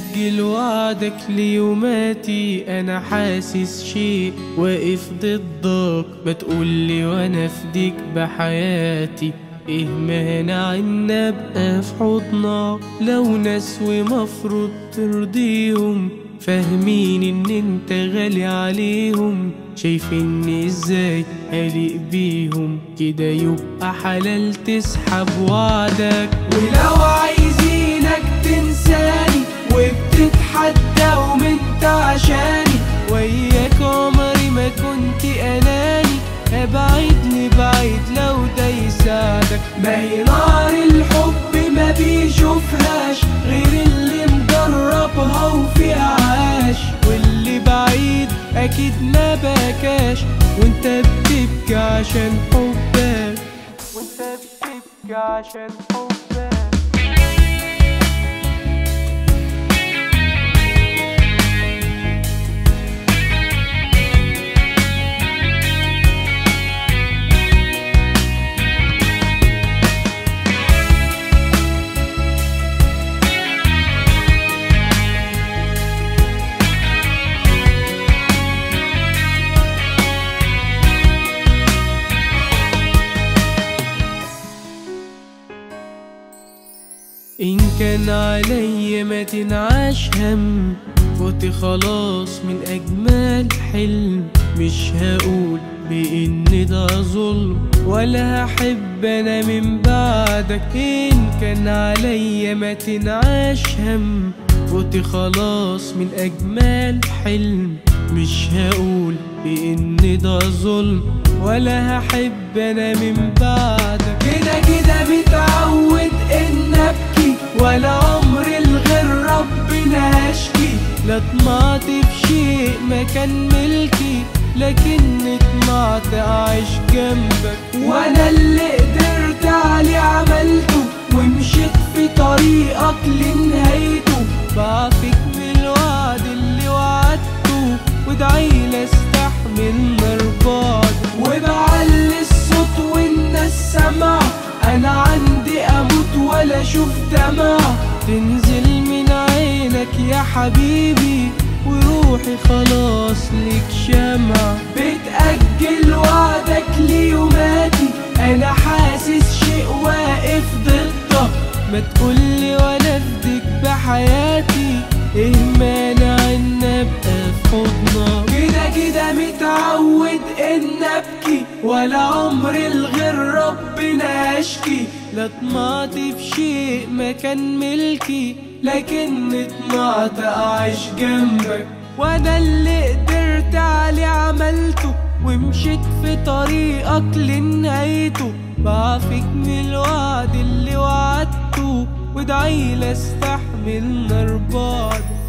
بتأجل وعدك ليوماتي أنا حاسس شيء واقف ضدك بتقولي وأنا أفديك بحياتي إيه مانع إن أبقى في حضنك لو ناس ومفروض ترضيهم فاهمين إن أنت غالي عليهم شايفيني إزاي قلق بيهم كده يبقى حلال تسحب وعدك ولو عايزينك تنساني وبتتحدى ومنت عشاني وياك عمري ما كنت اناني ابعدني بعيد لو ده يساعدك ما هي نار الحب ما بيشوفهاش غير اللي مجربها وفيها عاش واللي بعيد اكيد ما بكاش وانت بتبكي عشان حبك وانت بتبكي عشان حبك إن كان عليا ما تنعاش هم فوتي خلاص من أجمل حلم مش هقول بإن ده ظلم ولا هحب أنا من بعدك إن كان عليا ما تنعاش هم فوتي خلاص من أجمل حلم مش هقول بإن ده ظلم ولا هحب أنا من بعدك كده كده متعود إن أبكي ولا عمري الغير ربنا أشكي لا طمعت في شيء ما كان ملكي لكن طمعت أعيش جنبك وأنا اللي قدرت عليه عملته ومشيت في طريقك لنهايته بعفك من الوعد اللي وعدته وادعيلي استحمل نار بعد وبعلي الصوت والناس سمع انا عندي اموت ولا اشوف دمع تنزل من عينك يا حبيبي وروحي خلاص ليك شمع بتأجل وعدك ليوماتي انا حاسس شيء واقف ضدك ما تقولي وانا افدك بحياتي ايه مانع ان ابقى في حضنك كده كده متعود ان ابكي ولا عمري الغير ربنا اشكي لا طمعت في شيء ما كان ملكي لكن طمعت اعيش جنبك وانا اللي قدرت عليه عملته ومشيت في طريقك لنهايته بعفك من الوعد اللي وعدته وادعيلي استحمل نار بعد